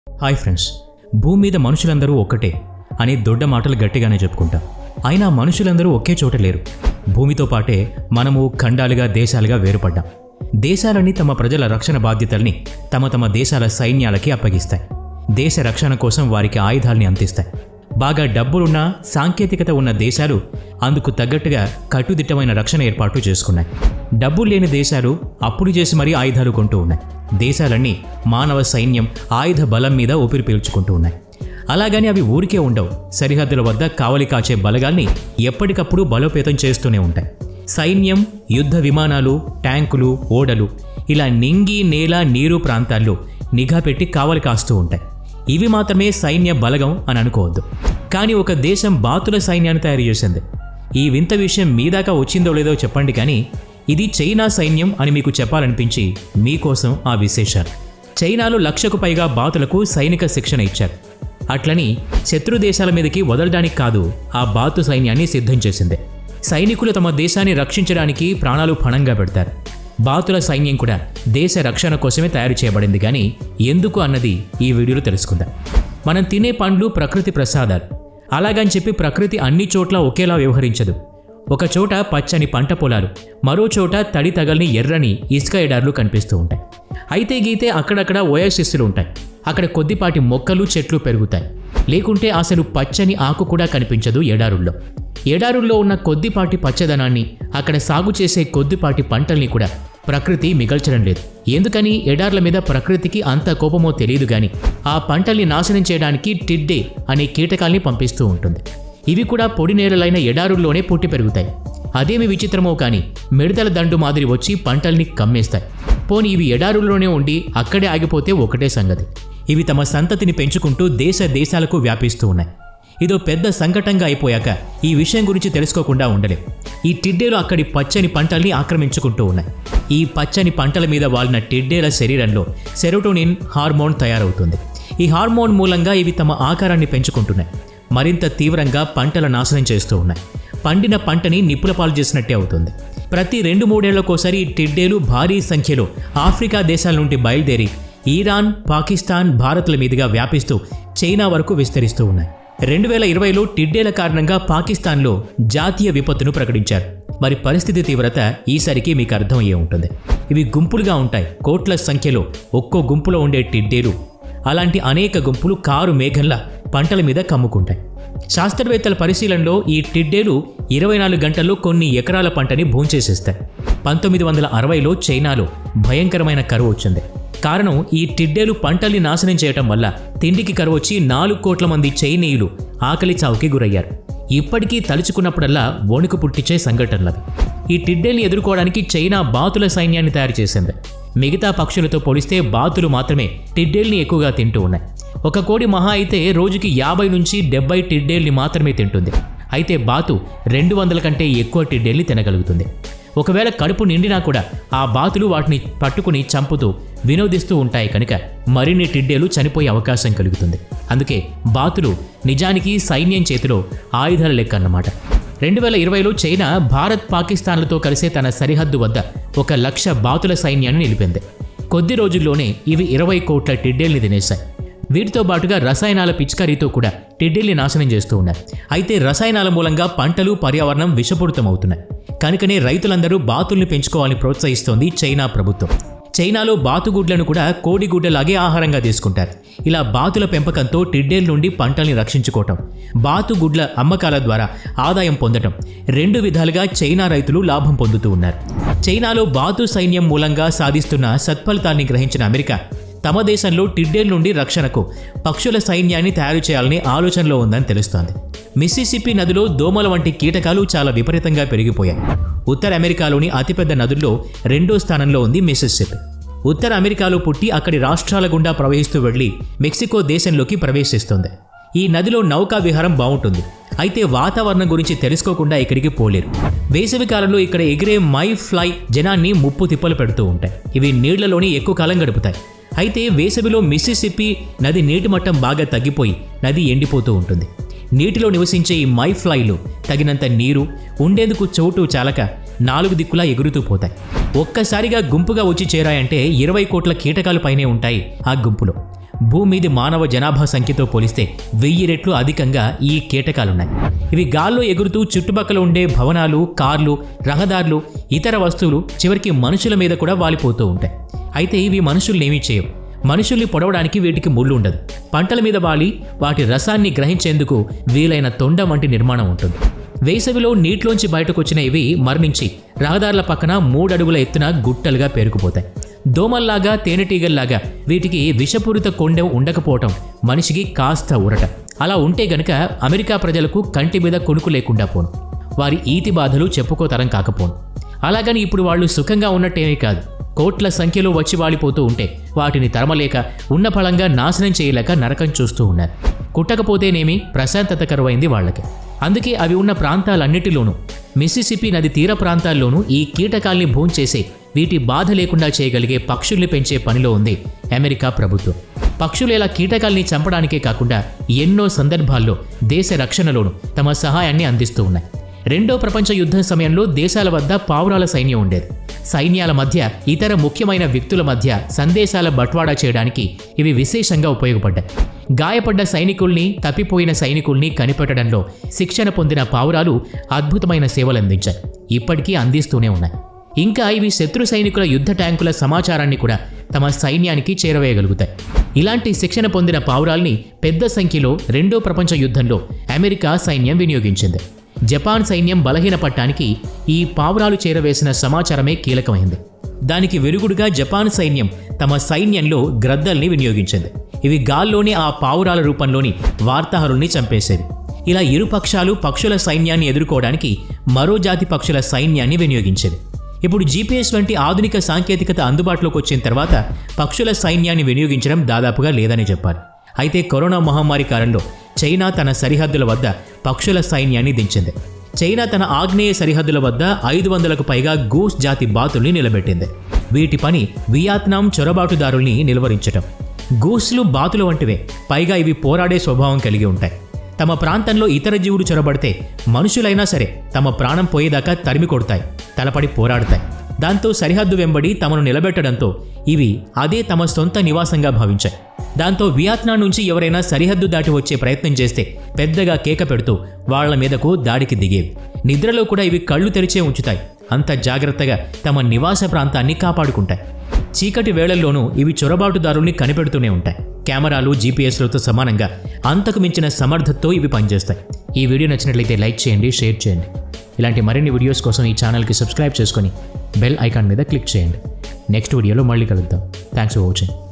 hi friends భూమి మీద మనుషులందరూ ఒక్కటే అని దొడ్డ మాటలు గట్టిగానే చెప్పుకుంటాం అయినా మనుషులందరూ ఒకే చోట లేరు భూమితో పాటే మనము ఖండాలుగా దేశాలుగా వేరుపడ్డాం దేశాలన్నీ తమ ప్రజల రక్షణ బాధ్యతల్ని తమ తమ దేశాల సైన్యాలకి అప్పగిస్తాయి దేశ రక్షణ కోసం వారికి ఆయుధాల్ని అందిస్తాయి బాగా డబ్బులున్న సాంకేతికత ఉన్న దేశాలు అందుకు తగ్గట్టుగా కట్టుదిట్టమైన రక్షణ ఏర్పాట్లు చేసుకున్నాయి డబ్బు లేని దేశాలు అప్పులు చేసి మరీ ఆయుధాలు కొంటూ ఉన్నాయి దేశాలన్నీ మానవ సైన్యం ఆయుధ బలం మీద ఊపిరి పీల్చుకుంటూ ఉన్నాయి అలాగని అవి ఊరికే ఉండవు సరిహద్దుల వద్ద కావలి కాచే బలగాల్ని ఎప్పటికప్పుడు బలోపేతం చేస్తూనే ఉంటాయి సైన్యం యుద్ధ విమానాలు ట్యాంకులు ఓడలు ఇలా నింగి నేల నీరు ప్రాంతాల్లో నిఘా పెట్టి కావలి కాస్తూ ఉంటాయి ఇవి మాత్రమే సైన్య బలగం అని అనుకోవద్దు కానీ ఒక దేశం బాతుల సైన్యాన్ని తయారు చేసింది ఈ వింత విషయం మీ దాకా వచ్చిందో లేదో చెప్పండి కానీ ఇది చైనా సైన్యం అని మీకు చెప్పాలనిపించి మీకోసం ఆ విశేషాలు చైనాలో లక్షకు పైగా బాతులకు సైనిక శిక్షణ ఇచ్చారు అట్లని శత్రు దేశాల మీదకి వదలడానికి కాదు ఆ బాతు సైన్యాన్ని సిద్ధం చేసింది సైనికులు తమ దేశాన్ని రక్షించడానికి ప్రాణాలు పణంగా పెడతారు బాతుల సైన్యం కూడా దేశ రక్షణ కోసమే తయారు చేయబడింది కానీ ఎందుకు అన్నది ఈ వీడియోలో తెలుసుకుందాం మనం తినే పండ్లు ప్రకృతి ప్రసాదాలు అలాగని చెప్పి ప్రకృతి అన్ని చోట్ల ఒకేలా వ్యవహరించదు ఒక చోట పచ్చని పంట పొలాలు మరో చోట తడి తగల్ని ఎర్రని ఇసుక ఎడార్లు కనిపిస్తూ ఉంటాయి అయితే గీతే అక్కడక్కడ ఓయాసిస్సులు ఉంటాయి అక్కడ కొద్దిపాటి మొక్కలు చెట్లు పెరుగుతాయి లేకుంటే అసలు పచ్చని ఆకు కూడా కనిపించదు ఎడారుల్లో ఎడారుల్లో ఉన్న కొద్దిపాటి పచ్చదనాన్ని అక్కడ సాగు చేసే కొద్దిపాటి పంటల్ని కూడా ప్రకృతి మిగల్చడం లేదు ఎందుకని ఎడార్ల మీద ప్రకృతికి అంత కోపమో తెలియదు గాని ఆ పంటల్ని నాశనం చేయడానికి టిడ్డే అనే కీటకాల్ని పంపిస్తూ ఉంటుంది ఇవి కూడా పొడి నేలలైన ఎడారుల్లోనే పుట్టి పెరుగుతాయి అదేమి విచిత్రమో కానీ మిడతల దండు మాదిరి వచ్చి పంటల్ని కమ్మేస్తాయి పోని ఇవి ఎడారుల్లోనే ఉండి అక్కడే ఆగిపోతే ఒకటే సంగతి ఇవి తమ సంతతిని పెంచుకుంటూ దేశ దేశాలకు వ్యాపిస్తూ ఉన్నాయి ఇదో పెద్ద సంకటంగా అయిపోయాక ఈ విషయం గురించి తెలుసుకోకుండా ఉండలేం ఈ టిడ్డేలు అక్కడి పచ్చని పంటల్ని ఆక్రమించుకుంటూ ఉన్నాయి ఈ పచ్చని పంటల మీద వాలిన టిడ్డేల శరీరంలో సెరోటోనిన్ హార్మోన్ తయారవుతుంది ఈ హార్మోన్ మూలంగా ఇవి తమ ఆకారాన్ని పెంచుకుంటున్నాయి మరింత తీవ్రంగా పంటల నాశనం చేస్తూ ఉన్నాయి పండిన పంటని నిప్పుల పాలు చేసినట్టే అవుతుంది ప్రతి రెండు మూడేళ్లకోసారి ఈ టిడ్డేలు భారీ సంఖ్యలో ఆఫ్రికా దేశాల నుండి బయలుదేరి ఈరాన్ పాకిస్తాన్ భారత్ల మీదుగా వ్యాపిస్తూ చైనా వరకు విస్తరిస్తూ ఉన్నాయి రెండు వేల ఇరవైలో టిడ్డేల కారణంగా పాకిస్తాన్లో జాతీయ విపత్తును ప్రకటించారు మరి పరిస్థితి తీవ్రత ఈసారికి మీకు అర్థం అయ్యే ఉంటుంది ఇవి గుంపులుగా ఉంటాయి కోట్ల సంఖ్యలో ఒక్కో గుంపులో ఉండే టిడ్డేలు అలాంటి అనేక గుంపులు కారు మేఘంలా పంటల మీద కమ్ముకుంటాయి శాస్త్రవేత్తల పరిశీలనలో ఈ టిడ్డేలు ఇరవై నాలుగు గంటల్లో కొన్ని ఎకరాల పంటని భూంచేసేస్తాయి పంతొమ్మిది వందల అరవైలో చైనాలో భయంకరమైన కరువు వచ్చింది కారణం ఈ టిడ్డేలు పంటల్ని నాశనం చేయటం వల్ల తిండికి కరువు వచ్చి నాలుగు కోట్ల మంది చైనీయులు ఆకలి చావుకి గురయ్యారు ఇప్పటికీ తలుచుకున్నప్పుడల్లా వణుకు పుట్టించే సంఘటనలవి ఈ టిడ్డేల్ని ఎదుర్కోవడానికి చైనా బాతుల సైన్యాన్ని తయారు చేసింది మిగతా పక్షులతో పోలిస్తే బాతులు మాత్రమే టిడ్డేల్ని ఎక్కువగా తింటూ ఉన్నాయి ఒక కోడి మహా అయితే రోజుకి యాభై నుంచి డెబ్బై టిడ్డేల్ని మాత్రమే తింటుంది అయితే బాతు రెండు వందల కంటే ఎక్కువ టిడ్డేల్ని తినగలుగుతుంది ఒకవేళ కడుపు నిండినా కూడా ఆ బాతులు వాటిని పట్టుకుని చంపుతూ వినోదిస్తూ ఉంటాయి కనుక మరిన్ని టిడ్డేలు చనిపోయే అవకాశం కలుగుతుంది అందుకే బాతులు నిజానికి సైన్యం చేతిలో ఆయుధాల లెక్క అన్నమాట రెండు వేల ఇరవైలో చైనా భారత్ పాకిస్తాన్లతో కలిసే తన సరిహద్దు వద్ద ఒక లక్ష బాతుల సైన్యాన్ని నిలిపింది కొద్ది రోజుల్లోనే ఇవి ఇరవై కోట్ల టిడ్డేల్ని తినేశాయి వీటితో పాటుగా రసాయనాల పిచికారీతో కూడా టిడ్డీల్ని నాశనం చేస్తూ ఉన్నారు అయితే రసాయనాల మూలంగా పంటలు పర్యావరణం విషపూరితమవుతున్నాయి కనుకనే రైతులందరూ బాతుల్ని పెంచుకోవాలని ప్రోత్సహిస్తోంది చైనా ప్రభుత్వం చైనాలో బాతుగుడ్లను కూడా కోడిగుడ్డలాగే ఆహారంగా తీసుకుంటారు ఇలా బాతుల పెంపకంతో టిడ్డేల నుండి పంటల్ని రక్షించుకోవటం బాతుగుడ్ల అమ్మకాల ద్వారా ఆదాయం పొందటం రెండు విధాలుగా చైనా రైతులు లాభం పొందుతూ ఉన్నారు చైనాలో బాతు సైన్యం మూలంగా సాధిస్తున్న సత్ఫలితాన్ని గ్రహించిన అమెరికా తమ దేశంలో టిడ్డేల్ నుండి రక్షణకు పక్షుల సైన్యాన్ని తయారు చేయాలనే ఆలోచనలో ఉందని తెలుస్తోంది మిస్సిసిప్పి నదిలో దోమల వంటి కీటకాలు చాలా విపరీతంగా పెరిగిపోయాయి ఉత్తర అమెరికాలోని అతిపెద్ద నదుల్లో రెండో స్థానంలో ఉంది మిస్సిసిప్పి ఉత్తర అమెరికాలో పుట్టి అక్కడి రాష్ట్రాల గుండా ప్రవహిస్తూ వెళ్లి మెక్సికో దేశంలోకి ప్రవేశిస్తుంది ఈ నదిలో నౌకా విహారం బాగుంటుంది అయితే వాతావరణం గురించి తెలుసుకోకుండా ఇక్కడికి పోలేరు వేసవి కాలంలో ఇక్కడ ఎగిరే మై ఫ్లై జనాన్ని ముప్పు తిప్పలు పెడుతూ ఉంటాయి ఇవి నీళ్లలోని ఎక్కువ కాలం గడుపుతాయి అయితే వేసవిలో మిస్సిసిప్పి నది నీటి మట్టం బాగా తగ్గిపోయి నది ఎండిపోతూ ఉంటుంది నీటిలో నివసించే ఈ మై ఫ్లైలు తగినంత నీరు ఉండేందుకు చోటు చాలక నాలుగు దిక్కులా ఎగురుతూ పోతాయి ఒక్కసారిగా గుంపుగా వచ్చి చేరాయంటే ఇరవై కోట్ల కీటకాలు పైనే ఉంటాయి ఆ గుంపులో భూమి మీద మానవ జనాభా సంఖ్యతో పోలిస్తే వెయ్యి రెట్లు అధికంగా ఈ కీటకాలున్నాయి ఇవి గాల్లో ఎగురుతూ చుట్టుపక్కల ఉండే భవనాలు కార్లు రహదారులు ఇతర వస్తువులు చివరికి మనుషుల మీద కూడా వాలిపోతూ ఉంటాయి అయితే ఇవి మనుషుల్ని ఏమీ చేయవు మనుషుల్ని పొడవడానికి వీటికి ముళ్ళు ఉండదు పంటల మీద వాలి వాటి రసాన్ని గ్రహించేందుకు వీలైన తొండ వంటి నిర్మాణం ఉంటుంది వేసవిలో నీటిలోంచి బయటకు వచ్చిన ఇవి మరణించి రహదారుల పక్కన మూడడుగుల ఎత్తున గుట్టలుగా పేరుకుపోతాయి దోమల్లాగా తేనెటీగల్లాగా వీటికి విషపూరిత కొండెం ఉండకపోవటం మనిషికి కాస్త ఉరట అలా ఉంటే గనక అమెరికా ప్రజలకు కంటి మీద కొనుకు లేకుండా పోను వారి ఈతి బాధలు చెప్పుకోతరం కాకపోను అలాగని ఇప్పుడు వాళ్ళు సుఖంగా ఉన్నట్టేమీ కాదు కోట్ల సంఖ్యలో వచ్చి వాలిపోతూ ఉంటే వాటిని తరమలేక ఉన్న ఫలంగా నాశనం చేయలేక నరకం చూస్తూ ఉన్నారు కుట్టకపోతేనేమి ప్రశాంతత కరువైంది వాళ్ళకి అందుకే అవి ఉన్న ప్రాంతాలన్నిటిలోనూ మిస్సిసిపి నది తీర ప్రాంతాల్లోనూ ఈ కీటకాల్ని భూంచేసే వీటి బాధ లేకుండా చేయగలిగే పక్షుల్ని పెంచే పనిలో ఉంది అమెరికా ప్రభుత్వం పక్షులు ఇలా కీటకాల్ని చంపడానికే కాకుండా ఎన్నో సందర్భాల్లో దేశ రక్షణలోనూ తమ సహాయాన్ని అందిస్తూ ఉన్నాయి రెండో ప్రపంచ యుద్ధం సమయంలో దేశాల వద్ద పావురాల సైన్యం ఉండేది సైన్యాల మధ్య ఇతర ముఖ్యమైన వ్యక్తుల మధ్య సందేశాల బట్వాడా చేయడానికి ఇవి విశేషంగా ఉపయోగపడ్డాయి గాయపడ్డ సైనికుల్ని తప్పిపోయిన సైనికుల్ని కనిపెట్టడంలో శిక్షణ పొందిన పావురాలు అద్భుతమైన సేవలందించాయి ఇప్పటికీ అందిస్తూనే ఉన్నాయి ఇంకా ఇవి శత్రు సైనికుల యుద్ధ ట్యాంకుల సమాచారాన్ని కూడా తమ సైన్యానికి చేరవేయగలుగుతాయి ఇలాంటి శిక్షణ పొందిన పావురాల్ని పెద్ద సంఖ్యలో రెండో ప్రపంచ యుద్ధంలో అమెరికా సైన్యం వినియోగించింది జపాన్ సైన్యం బలహీనపట్టానికి ఈ పావురాలు చేరవేసిన సమాచారమే కీలకమైంది దానికి వెరుగుడుగా జపాన్ సైన్యం తమ సైన్యంలో గ్రద్దల్ని వినియోగించింది ఇవి గాల్లోని ఆ పావురాల రూపంలోని వార్తాహరుల్ని చంపేసేవి ఇలా ఇరు పక్షాలు పక్షుల సైన్యాన్ని ఎదుర్కోవడానికి మరో జాతి పక్షుల సైన్యాన్ని వినియోగించేవి ఇప్పుడు జీపీఎస్ వంటి ఆధునిక సాంకేతికత అందుబాటులోకి వచ్చిన తర్వాత పక్షుల సైన్యాన్ని వినియోగించడం దాదాపుగా లేదని చెప్పాలి అయితే కరోనా మహమ్మారి కాలంలో చైనా తన సరిహద్దుల వద్ద పక్షుల సైన్యాన్ని దించింది చైనా తన ఆగ్నేయ సరిహద్దుల వద్ద ఐదు వందలకు పైగా గూస్ జాతి బాతుల్ని నిలబెట్టింది వీటి పని వియత్నాం చొరబాటుదారుల్ని నిలువరించటం గూస్లు బాతులు వంటివే పైగా ఇవి పోరాడే స్వభావం కలిగి ఉంటాయి తమ ప్రాంతంలో ఇతర జీవులు చొరబడితే మనుషులైనా సరే తమ ప్రాణం పోయేదాకా తరిమి కొడతాయి తలపడి పోరాడతాయి దాంతో సరిహద్దు వెంబడి తమను నిలబెట్టడంతో ఇవి అదే తమ సొంత నివాసంగా భావించాయి దాంతో వియత్నాం నుంచి ఎవరైనా సరిహద్దు దాటి వచ్చే ప్రయత్నం చేస్తే పెద్దగా కేక పెడుతూ వాళ్ల మీదకు దాడికి దిగేవి నిద్రలో కూడా ఇవి కళ్ళు తెరిచే ఉంచుతాయి అంత జాగ్రత్తగా తమ నివాస ప్రాంతాన్ని కాపాడుకుంటాయి చీకటి వేళల్లోనూ ఇవి చొరబాటుదారుల్ని కనిపెడుతూనే ఉంటాయి కెమెరాలు జీపీఎస్లతో సమానంగా అంతకు మించిన సమర్థతతో ఇవి పనిచేస్తాయి ఈ వీడియో నచ్చినట్లయితే లైక్ చేయండి షేర్ చేయండి ఇలాంటి మరిన్ని వీడియోస్ కోసం ఈ ఛానల్కి సబ్స్క్రైబ్ చేసుకొని బెల్ ఐకాన్ మీద క్లిక్ చేయండి నెక్స్ట్ వీడియోలో మళ్ళీ కలుద్దాం థ్యాంక్స్ ఫర్ వాచింగ్